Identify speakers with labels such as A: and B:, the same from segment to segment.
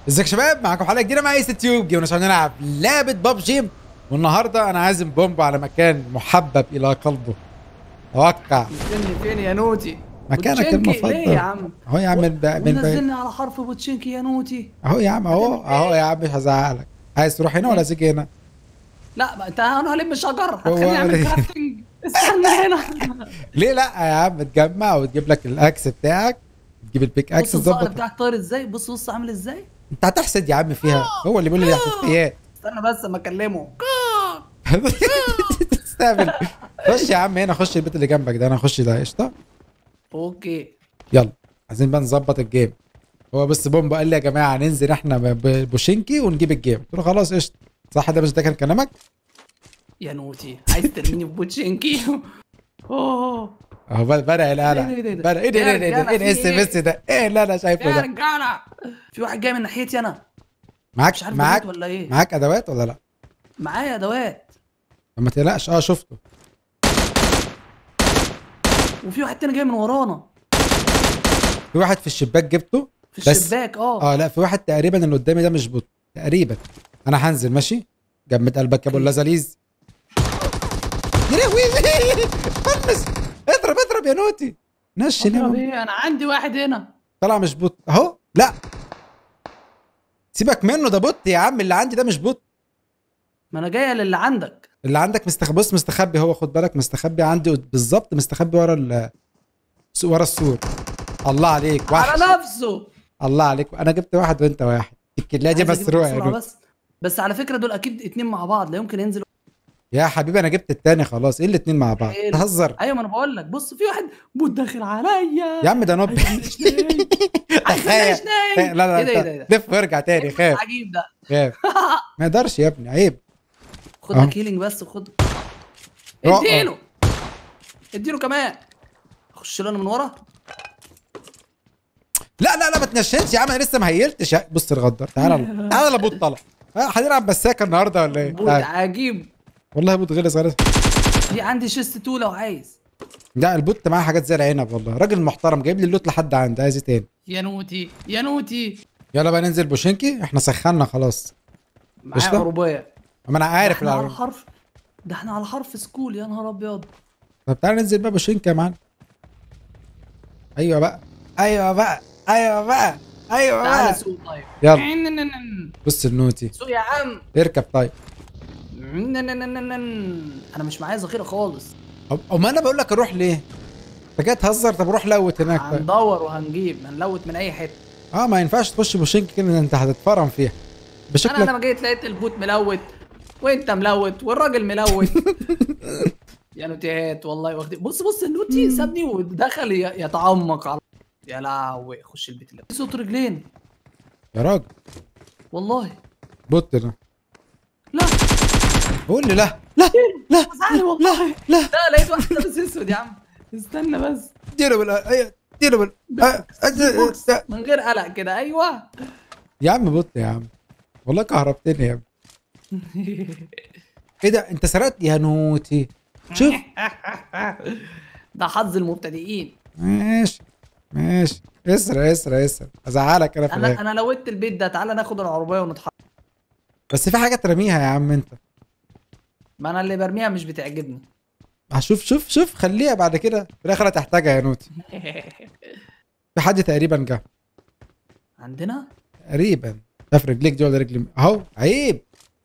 A: ازيك يا شباب معاكم حلقه جديده مع ايس تيوب جينا عشان نلعب لعبه ببجي والنهارده انا عازم بومب على مكان محبب الى قلبه توقع
B: نزلني فين يا نوتي
A: مكانك
B: بوتشينكي،
A: المفضل
B: ليه يا عم
A: اهو يا عم من بقى من بقى
B: نزلني على حرف بوتشينكي يا نوتي
A: اهو يا عم اهو اهو يا عم مش هزعلك عايز تروح هنا ولا تيجي هنا
B: لا ما انت انا هلم شجر
A: هو
B: هتخليني اعمل
A: عليه.
B: كرافتنج استنى هنا
A: ليه لا يا عم تجمع وتجيب لك الاكس بتاعك تجيب البيك اكس
B: بص الصقر
A: تظبط
B: بتاعك طاير ازاي بص بص عامل ازاي
A: انت هتحسد يا عم فيها هو اللي بيقول لي احساسيات
B: استنى بس اما اكلمه
A: تستقبل خش يا عم هنا خش البيت اللي جنبك ده انا اخش ده قشطه
B: اوكي
A: يلا عايزين بقى نظبط الجيم هو بس بومب قال لي يا جماعه ننزل احنا ب- ب- بوشينكي ونجيب الجيم قلت له خلاص قشطه صح ده مش ده كان كلامك
B: يا نوتي عايز ترميني في بوتشينكي اوه
A: اهو بدا بدا القلق
B: إيه ده، إيه ده؟
A: بدا ايه ده ايه ده ايه ده ايه الاس ام اس ده ايه اللي انا شايفه
B: يا
A: ده
B: رجاله في واحد جاي من ناحيتي انا
A: معاك
B: مش عارف
A: معاك
B: معاك ولا ايه
A: معاك ادوات ولا لا
B: معايا ادوات
A: طب ما تقلقش اه شفته
B: وفي واحد تاني جاي من ورانا
A: في واحد في الشباك جبته
B: في
A: بس-
B: الشباك اه
A: اه لا في واحد تقريبا اللي قدامي ده مش بوت تقريبا انا هنزل ماشي جمد قلبك يا ابو اللزاليز يا لهوي فنس اضرب اضرب يا نوتي نشن يا
B: أضرب
A: بابا.
B: ايه انا عندي واحد هنا
A: طلع مش بوت اهو لا سيبك منه ده بوت يا عم اللي عندي ده مش بوت
B: ما انا جايه للي عندك
A: اللي عندك مستخبي بص مستخبي هو خد بالك مستخبي عندي بالظبط مستخبي ورا ال ورا السور الله عليك وحش
B: على نفسه
A: الله عليك انا جبت واحد وانت واحد الكليه دي
B: عايز أجيب
A: مسروقه يا
B: بسرعة
A: نوتي.
B: بس بس على فكره دول اكيد اتنين مع بعض لا يمكن ينزلوا
A: يا حبيبي انا جبت التاني خلاص ايه الاتنين مع بعض
B: حلو.
A: تهزر
B: ايوه ما انا بقول لك بص في واحد بوت داخل عليا
A: يا عم ده نوب
B: عايز ناي. عايز
A: تخيل
B: ناي.
A: لا لا
B: ايه ده ايه ده
A: لا
B: إيه ده
A: لف وارجع تاني خاف
B: عجيب ده
A: خاف ما يقدرش يا ابني عيب
B: خد
A: أهو.
B: لك هيلينج بس وخد
A: أه.
B: اديله اديله كمان اخش له انا من ورا
A: لا لا لا ما تنشنش يا عم انا لسه ما هيلتش يا- بص الغدار تعالى تعالى يا بوت طلع ها، هنلعب مساكه النهارده ولا ايه؟
B: بوت
A: تعال.
B: عجيب
A: والله بوت غلس غلس
B: في عندي شيست تو لو عايز
A: لا البوت معاه حاجات زي العنب والله راجل محترم جايب لي اللوت لحد عندي عايز ايه تاني
B: يا نوتي يا نوتي
A: يلا بقى ننزل بوشينكي احنا سخنا خلاص
B: معايا
A: قشطة؟
B: عربيه
A: ما انا عارف
B: احنا على
A: العرب.
B: حرف ده احنا على حرف سكول يا نهار ابيض
A: طب تعالى ننزل بقى بوشينكي يا معلم ايوه بقى ايوه بقى ايوه بقى ايوه
B: تعالى
A: بقى
B: سوق طيب
A: يلا بص النوتي
B: سوق يا عم
A: اركب طيب
B: انا مش معايا ذخيره خالص
A: أو- او ما انا بقول لك اروح ليه؟ انت جاي تهزر طب روح لوت هناك طيب.
B: هندور وهنجيب هنلوت من اي حته
A: اه ما ينفعش تخش بوشينكي كده انت هتتفرم فيها
B: انا
A: بشكلك
B: لما جيت لقيت البوت ملوت وانت ملوت والراجل ملوت يا نوتيات والله واخد بص بص النوتي سابني ودخل ي- يتعمق على يا لهوي خش البيت اللي صوت رجلين
A: يا راجل
B: والله
A: بوت ده
B: لا
A: قول لي لا لا لا
B: زعلي والله
A: لا
B: لا لقيت واحد لابس اسود يا عم استنى بس
A: اديله بال ايوه اديله بال آه،
B: بوكس
A: آه،
B: من غير قلق كده ايوه
A: يا عم بوت يا عم والله كهربتني يا ابني ايه ده انت سرقت يا نوتي شوف
B: ده حظ المبتدئين
A: ماشي ماشي اسرع اسرع اسرع ازعلك انا في
B: انا
A: الاخر
B: انا لوت البيت ده تعالى ناخد العربيه ونتحرك
A: بس في حاجه ترميها يا عم انت
B: ما انا اللي برميها مش بتعجبني
A: هشوف شوف شوف خليها بعد كده في الاخر هتحتاجها يا نوتي في حد تقريبا جه
B: عندنا
A: تقريبا شاف رجليك دي ولا رجلي اهو عيب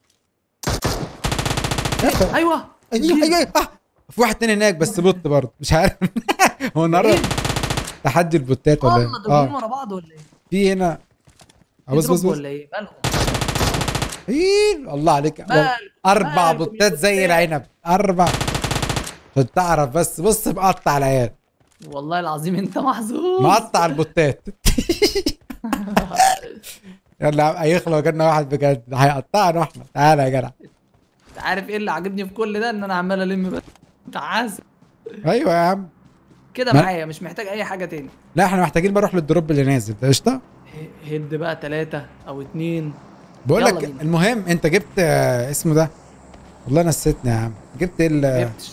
A: يا أخي.
B: ايوه
A: ايوه ايوه آه. في واحد تاني هناك بس بوت برضه مش عارف هو النهارده
B: إيه؟
A: تحدي البوتات ولا
B: والله
A: ايه؟
B: دول اتنين
A: اه
B: ورا بعض ولا ايه؟
A: في هنا آه، بص بص
B: يضربوا
A: بص
B: ولا ايه؟ مالهم؟
A: إيه، الله عليك
B: مال
A: اربع
B: مالكم يا
A: بوتات زي
B: بوتات؟
A: العنب اربع عشان تعرف بس بص مقطع العيال
B: والله العظيم انت محظوظ
A: مقطع البوتات يلا يا عم، هيخلق جالنا واحد بجد هيقطعنا احنا تعالى يا جدع
B: انت عارف ايه اللي عاجبني في كل ده ان انا عمال الم بس انت عازم
A: ايوه يا عم
B: كده
A: ما-
B: معايا مش محتاج اي حاجه تاني
A: لا احنا محتاجين بقى نروح للدروب اللي نازل ده قشطه
B: ه- هد بقى ثلاثة او اتنين
A: بقول
B: يلا
A: لك
B: بينا.
A: المهم انت جبت آه، اسمه ده والله نسيتني يا عم جبت ال
B: جبتش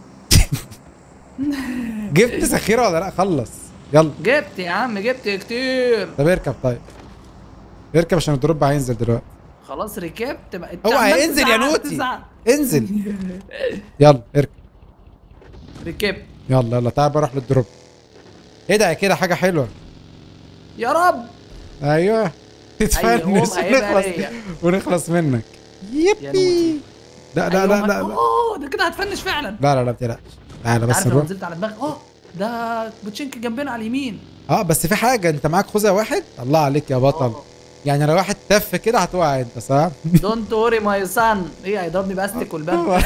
A: جبت ذخيره ولا لا خلص يلا
B: جبت يا عم جبت كتير
A: طب اركب طيب اركب عشان الدروب هينزل دلوقتي
B: خلاص ركبت بقى انت
A: هو
B: عمال
A: هينزل يا
B: تزعق-
A: نوتي.
B: تزعق.
A: انزل يلا اركب
B: ركبت
A: يلا يلا تعال بروح للدروب ادعي كده حاجه حلوه
B: يا رب
A: ايوه تتفنش
B: هيقوم هيبقى
A: ونخلص
B: ليا.
A: ونخلص منك
B: يا
A: يبي
B: نوتي.
A: لا لا لا
B: أيوة،
A: لا لا
B: اوه ده كده هتفنش فعلا
A: لا لا لا بتقلقش تعالى بس
B: عارف لو
A: نروح
B: نزلت على دماغي اه ده بوتشينك جنبنا على اليمين
A: اه بس في حاجه انت معاك خوذه واحد الله عليك يا بطل يعني لو واحد تف كده هتقع انت صح
B: دونت وري ماي سان ايه هيضربني باستك والباب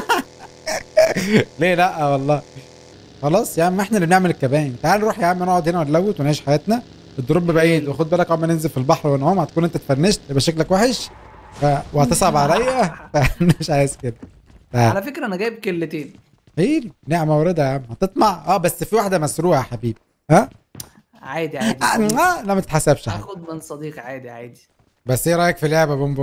A: ليه لا والله خلاص يا عم احنا اللي بنعمل الكباين تعال نروح يا عم نقعد هنا ونلوت ونعيش حياتنا الدروب بعيد وخد بالك اول ما ننزل في البحر ونعوم هتكون انت اتفنشت يبقى شكلك وحش ف... وهتصعب عليا فمش عايز كده تعال
B: على فكره انا جايب كلتين
A: حلو نعمه ورضا يا عم هتطمع اه بس في واحده مسروقه يا حبيبي ها
B: عادي عادي
A: آه
B: صديق.
A: آه، لا ما تتحسبش حاجه
B: هاخد من صديق عادي عادي
A: بس ايه رايك في اللعبه بومبو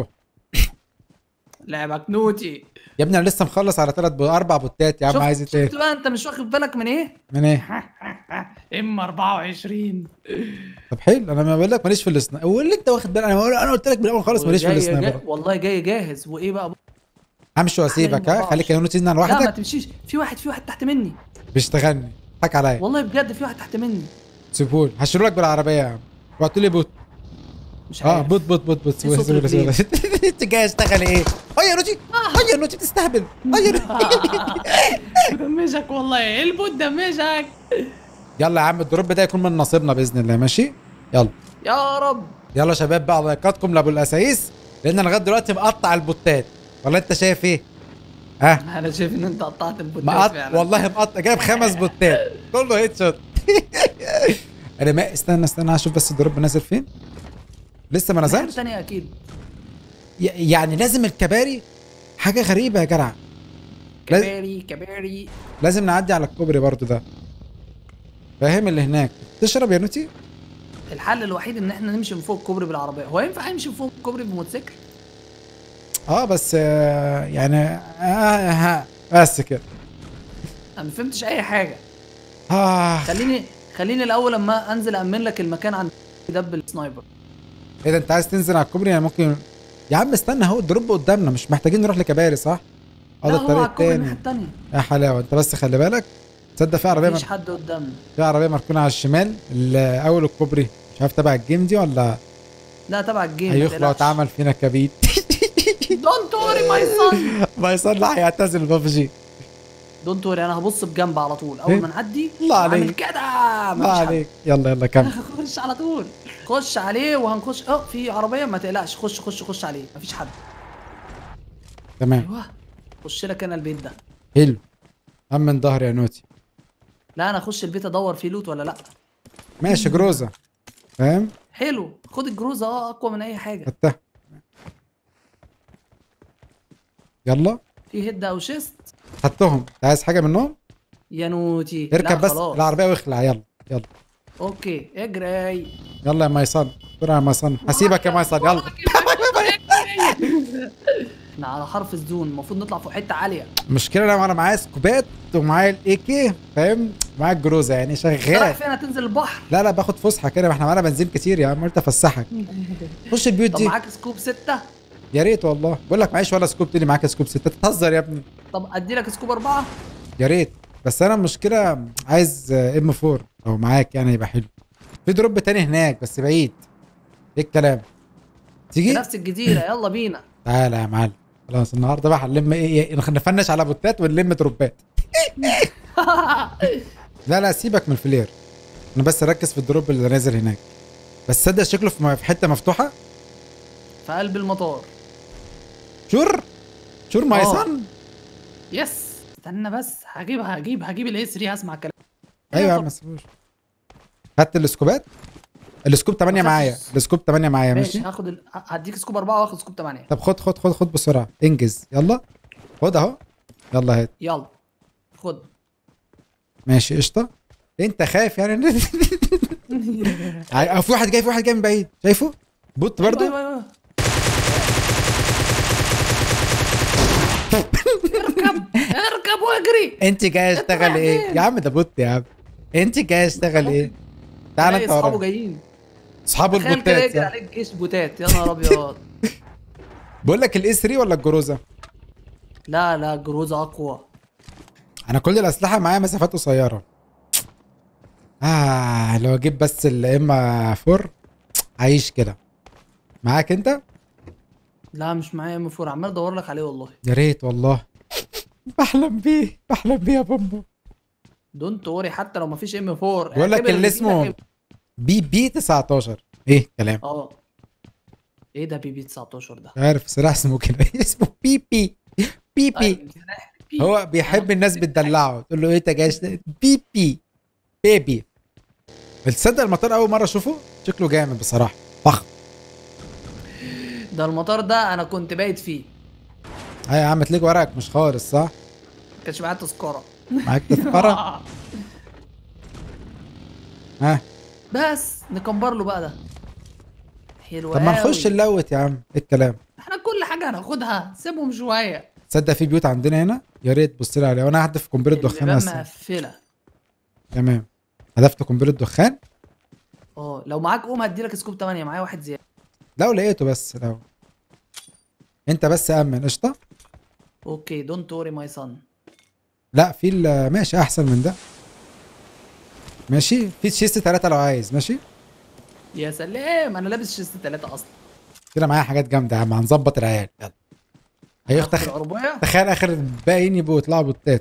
B: لعبك نوتي
A: يا ابني انا لسه مخلص على ثلاث بو... اربع بوتات يا عم
B: شفت-
A: عايز ايه تاني
B: شفت بقى انت مش واخد بالك من ايه
A: من ايه
B: ام 24
A: طب حلو انا ما بقول لك ماليش في السنايبر واللي انت واخد بالك انا بقول انا قلت لك من الاول خالص ماليش في
B: وجاي-
A: السنايبر
B: جاي- والله جاي جاهز وايه بقى
A: همشي واسيبك ها
B: أربعة
A: خليك يا نوتي تنزل
B: لا ما
A: لوحدك
B: تمشيش في واحد في واحد تحت مني
A: بيشتغلني حك عليا
B: والله بجد في واحد تحت مني
A: سيبهولي هشيله لك بالعربيه يا عم وقت لي بوت
B: مش
A: اه
B: عارف
A: بوت بوت بوت بوت
B: في صوت
A: سيبهولي سيبهولي
B: رجلين.
A: انت جاي اشتغل ايه اه يا نوتي اه يا نوتي بتستهبل اه يا نوتي
B: دمجك والله ايه البوت دمجك
A: يلا يا عم الدروب ده يكون من نصيبنا باذن الله ماشي يلا
B: يا رب
A: يلا يا شباب بقى لايكاتكم لابو الاسايس لان انا لغايه دلوقتي مقطع البوتات ولا انت شايف ايه ها
B: انا شايف ان انت قطعت البوتات
A: مقطع
B: فعلا
A: والله مقطع جايب خمس بوتات كله هيد شوت انا ما استنى استنى اشوف بس الدروب نازل فين لسه ما
B: نزلت
A: نزلش
B: تانية اكيد
A: ي- يعني لازم الكباري حاجه غريبه يا جدع لاز-
B: كباري كباري
A: لازم نعدي على الكوبري برضو ده فاهم اللي هناك تشرب يا نوتي
B: الحل الوحيد ان احنا نمشي من فوق الكوبري بالعربيه هو ينفع نمشي من فوق الكوبري بموتوسيكل
A: اه بس آه يعني آه ها بس كده
B: انا ما فهمتش اي حاجه
A: آه
B: خليني خليني الاول لما انزل امن لك المكان عند دب السنايبر
A: ايه ده انت عايز تنزل على الكوبري يعني ممكن يا عم استنى اهو الدروب قدامنا مش محتاجين نروح لكباري صح؟ اه
B: لا
A: ده
B: هو على
A: الطريق
B: الكوبري الناحيه
A: التاني
B: التانيه
A: يا حلاوه انت بس خلي بالك تصدق في عربيه
B: مفيش
A: مر...
B: حد قدامنا
A: في عربيه مركونه على الشمال ال- اول الكوبري مش عارف تبع الجيم دي ولا
B: لا تبع الجيم
A: هيخلع واتعمل فينا كبيد
B: دونت وري ماي صن
A: ما يصلح هيعتزل ببجي
B: دونت وري انا هبص بجنب على طول اول
A: إيه؟
B: ما نعدي
A: الله
B: هعمل
A: عليك.
B: كده
A: ما
B: مفيش حد.
A: عليك يلا يلا كمل
B: خش على طول خش عليه وهنخش اه في عربيه ما تقلقش خش خش خش عليه مفيش حد
A: تمام
B: ايوه خش لك انا البيت ده
A: حلو هم من ظهري يا نوتي
B: لا انا اخش البيت ادور فيه لوت ولا لا
A: ماشي جروزه فاهم
B: حلو خد الجروزه اه اقوى من اي حاجه
A: خدتها يلا
B: في هيد او شيست
A: خدتهم انت عايز حاجه منهم
B: يا نوتي
A: اركب
B: لا
A: بس
B: خلاص.
A: العربيه واخلع يلا يلا
B: اوكي اجري
A: يلا يا مايصن بسرعه يا مايصن هسيبك يا مايصن يلا
B: احنا على حرف الزون المفروض نطلع فوق حته عاليه
A: المشكله انا انا معايا سكوبات ومعايا الاي كي فاهم معايا الجروزه يعني
B: رايح
A: شغال
B: فين هتنزل البحر
A: لا لا باخد فسحه كده ما احنا معانا بنزين كتير يا عم قلت افسحك خش البيوت
B: طب
A: دي
B: معاك سكوب ستة
A: يا ريت والله بقول لك معيش ولا سكوب تقول لي معاك سكوب ستة تهزر يا ابني
B: طب ادي لك سكوب أربعة
A: يا ريت بس انا المشكله عايز ام 4 او معاك يعني يبقى حلو في دروب تاني هناك بس بعيد ايه الكلام
B: في
A: تيجي
B: نفس الجزيرة يلا بينا
A: تعالى يا معلم خلاص النهارده بقى هنلم ايه إيه، نفنش على بوتات ونلم دروبات لا لا سيبك من الفلير انا بس ركز في الدروب اللي نازل هناك بس صدق شكله في م- في حته مفتوحه
B: في قلب المطار
A: شور شور ماي
B: آه.
A: صن
B: يس استنى بس هجيب هجيب هجيب الاي 3 هسمع الكلام
A: ايوه يا عم ما تسيبوش خدت السكوبات السكوب 8
B: ما
A: معايا
B: خدتش.
A: السكوب 8 معايا
B: ماشي
A: ماشي
B: هاخد ال... هديك سكوب أربعة واخد سكوب ثمانية
A: طب خد خد خد خد بسرعه انجز يلا خد اهو يلا هات
B: يلا خد
A: ماشي قشطه انت خايف يعني ع- في واحد جاي في واحد جاي من بعيد شايفه بوت برضه
B: أيوة أيوة أيوة. اركب اركب واجري
A: انت جاي اشتغل
B: رايح
A: ايه
B: فين؟
A: يا عم ده بوت يا عم انت جاي اشتغل ايه تعال
B: الاقي
A: انت
B: اصحابه
A: ورايا
B: جايين
A: اصحابه
B: تخيل كده
A: البوتات
B: يجري عليك جيش بوتات يا نهار ابيض
A: بقول لك الاي 3 ولا الجروزه
B: لا لا جروزة اقوى
A: انا كل الاسلحه معايا مسافات قصيره اه لو اجيب بس الام 4 عايش كده معاك انت
B: لا مش معايا ام 4 عمال ادور لك عليه والله
A: يا ريت والله بحلم بيه بحلم بيه يا بومبو
B: دونت وري حتى لو مفيش ام 4
A: بقول لك
B: اعتبر
A: اللي
B: إن في
A: اسمه
B: لك
A: بي بي 19 ايه كلام
B: M- اه ايه ده بي بي 19 ده
A: مش عارف صراحه اسمه كده اسمه بي بي بي بي
B: أيوة، بي.
A: هو بيحب الناس بتدلعه تقول له ايه انت جايش بي بي بيبي تصدق المطار اول مره اشوفه شكله جامد بصراحه فخم
B: ده المطار ده انا كنت بايت فيه
A: ايوه يا عم تلاقي ورقك مش خالص صح
B: ما كانش معايا تذكره
A: معاك تذكره ها
B: بس نكمبر له بقى ده حلو
A: طب ما
B: أوي.
A: نخش نلوت يا عم ايه الكلام
B: احنا كل حاجه هناخدها سيبهم شويه
A: تصدق في بيوت عندنا هنا يا ريت تبص لي عليها وانا هدف قنبله دخان
B: البيبان
A: اصلا
B: مقفله
A: تمام هدفت قنبله دخان
B: اه لو معاك قوم هديلك سكوب 8 معايا واحد زياده
A: لو لقيته بس لو انت بس امن قشطه
B: اوكي دونت وري ماي سون
A: لا في ال- ماشي احسن من ده ماشي في تشيست ثلاثة لو عايز ماشي
B: يا سلام انا لابس شيست 3 اصلا
A: كده معايا حاجات جامدة يا عم هنظبط العيال يلا هيخ
B: هاخد
A: تخ...
B: العربيه
A: تخيل اخر الباقيين يبقوا يطلعوا بوتات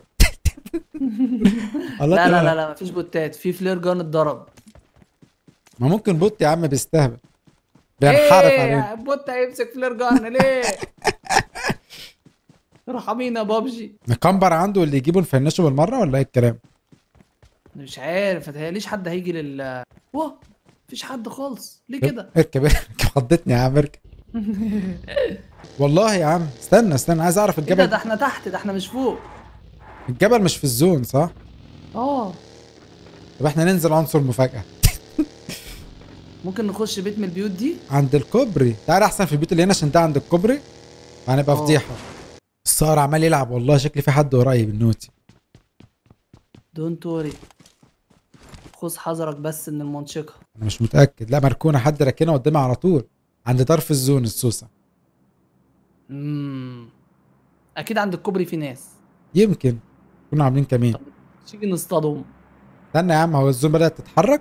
A: الله
B: لا لا
A: كده.
B: لا لا مفيش بوتات في فلير جان اتضرب
A: ما ممكن بوت يا عم بيستهبل بينحرف
B: ايه
A: علينا
B: بوت هيمسك فلير جان ليه ارحمينا يا بابجي
A: نكمبر عنده اللي يجيبه نفنشه بالمرة ولا ايه الكلام
B: مش عارف متهيأليش حد هيجي لل واه مفيش حد خالص ليه كده
A: اركب اركب خضتني يا عم اركب والله يا عم استنى استنى عايز اعرف
B: ايه ده
A: الجبل
B: ده احنا تحت ده احنا مش فوق
A: الجبل مش في الزون صح؟
B: اه
A: طب احنا ننزل عنصر مفاجأة
B: ممكن نخش بيت من البيوت دي
A: عند الكوبري تعال احسن في البيوت اللي هنا عشان ده عند الكوبري هنبقى
B: اه.
A: فضيحة الصقر عمال يلعب والله شكلي في حد قريب النوتي
B: دونت وري خذ حذرك بس من المنشقة
A: انا مش متأكد لا مركونة حد راكنها قدامي على طول عند طرف الزون السوسة
B: امم اكيد عند الكوبري في ناس
A: يمكن كنا عاملين كمين
B: طب تيجي نصطادهم
A: استنى يا عم هو الزون بدأت تتحرك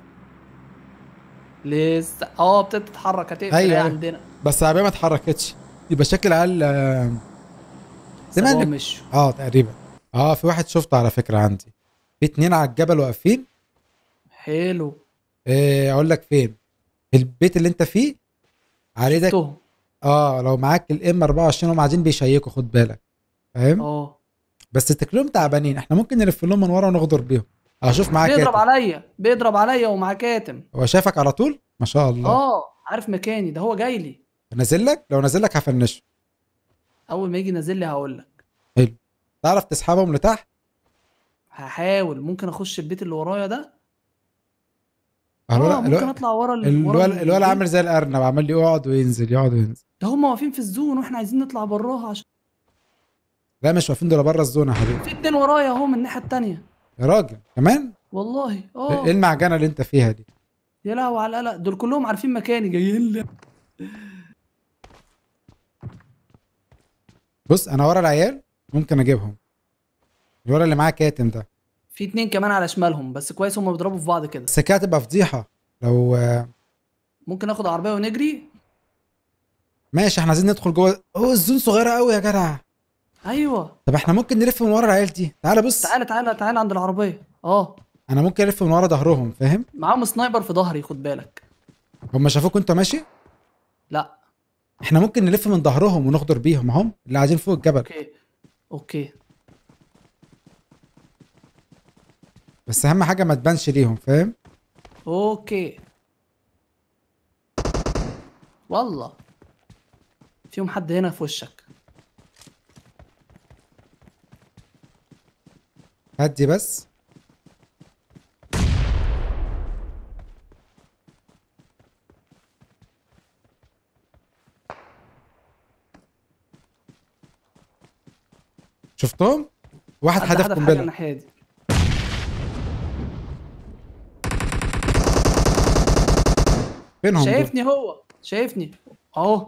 B: لسه اه ابتدت تتحرك هتقفل
A: أيوة،
B: هي
A: أيوة.
B: عندنا
A: بس العربية ما اتحركتش يبقى شكل العيال آه، زمان
B: سابوهم
A: اللي-
B: مشوا
A: اه تقريبا اه في واحد شفته على فكرة عندي في اتنين على الجبل واقفين
B: حلو
A: إيه اقول لك فين البيت اللي انت فيه عليه ده
B: شفتهم
A: اه لو معاك الام 24 هم قاعدين بيشيكوا خد بالك فاهم
B: اه
A: بس تكلهم تعبانين احنا ممكن نلف لهم من ورا ونغدر بيهم اشوف معاك
B: بيضرب
A: كاتم.
B: عليا بيضرب عليا ومعاه كاتم
A: هو شافك على طول ما شاء الله
B: اه عارف مكاني ده هو جاي لي
A: نازل لك لو نازل لك هفنشه
B: اول ما يجي نازل لي هقول لك
A: تعرف تسحبهم لتحت
B: هحاول ممكن اخش البيت اللي ورايا ده
A: اه
B: اه ممكن
A: الولد
B: اطلع ورا ال- ورا
A: الولد
B: ال-
A: الولد عامل زي الارنب عمال يقعد وينزل يقعد وينزل
B: ده هم واقفين في الزون واحنا عايزين نطلع براها عشان
A: لا مش واقفين دول بره الزون يا حبيبي
B: في اتنين ورايا اهو من الناحيه التانيه
A: يا راجل كمان
B: والله
A: ايه
B: اه
A: المعجنه اللي انت فيها دي
B: يا لهوي على القلق دول كلهم عارفين مكاني جايين لي
A: بص انا ورا العيال ممكن اجيبهم الولد اللي معاه كاتم ده
B: في اتنين كمان على شمالهم بس كويس هم بيضربوا في بعض كده
A: بس كده هتبقى فضيحه لو آه،
B: ممكن اخد عربيه ونجري
A: ماشي احنا عايزين ندخل جوه اوه الزون صغيره قوي يا جدع
B: ايوه
A: طب احنا ممكن نلف من ورا العيال دي تعالى بص
B: تعالى تعالى تعالى عند العربيه اه
A: انا ممكن الف من ورا ظهرهم فاهم
B: معاهم سنايبر في ظهري خد بالك
A: هم شافوك وانت ماشي
B: لا
A: احنا ممكن نلف من ظهرهم ونغدر بيهم هم اللي قاعدين فوق الجبل
B: اوكي اوكي
A: بس اهم حاجه ما تبانش ليهم فاهم
B: اوكي والله فيهم حد هنا في وشك
A: هدي بس شفتهم واحد
B: حد
A: هدف
B: حدف حاجه
A: قنبله
B: الناحيه دي
A: فينهم دول؟
B: شايفني هو شايفني اهو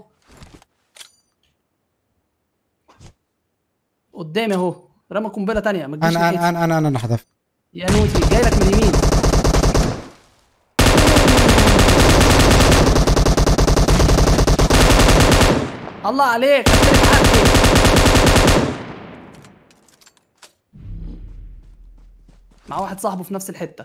B: قدامي اهو رمى قنبله تانية ما تجيش
A: انا
B: ناحيتي.
A: انا انا انا انا انا حذفت
B: يا نوتي جاي لك من اليمين الله عليك خدت حقي مع واحد صاحبه في نفس الحته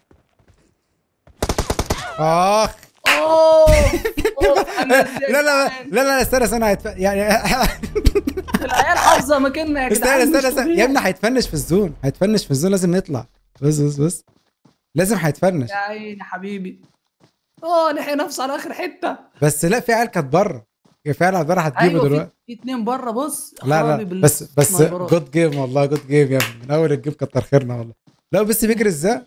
A: اخ
B: اوه أوه، أنا
A: لا لا لا لا استنى استنى هيتف... يعني
B: العيال حافظه مكاننا يا
A: استنى
B: جدعان
A: استنى
B: مش
A: استنى
B: طبيعي.
A: يا ابني هيتفنش في الزون هيتفنش في الزون لازم نطلع بص بص بص لازم هيتفنش
B: يا عيني حبيبي اه لحق نفسه على اخر حته
A: بس لا في عيال كانت بره في عيال بره هتجيبه
B: ايوه في,
A: دلوقتي
B: في اتنين بره بص
A: لا
B: خرابي
A: لا
B: بال-
A: بس بس
B: سنايبرات.
A: جود جيم والله جود جيم يا ابني من اول الجيم كتر خيرنا والله لا بس بيجري ازاي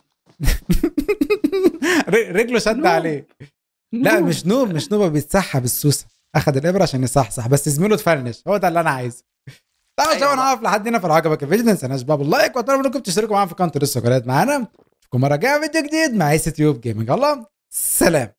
A: ر- رجله شد
B: نوب.
A: عليه لا
B: نوب.
A: مش نوب مش نوب بيتسحب السوسه اخد الابره عشان يصحصح بس زميله اتفنش هو ده اللي انا عايزه طبعا
B: أيوة
A: شباب
B: بقى.
A: نقف لحد هنا في عجبك الفيديو ما تنساناش بقى باللايك واتمنى انكم تشتركوا معانا في قناه السكريات معانا اشوفكم مره جايه فيديو جديد مع ايس تيوب جيمنج الله سلام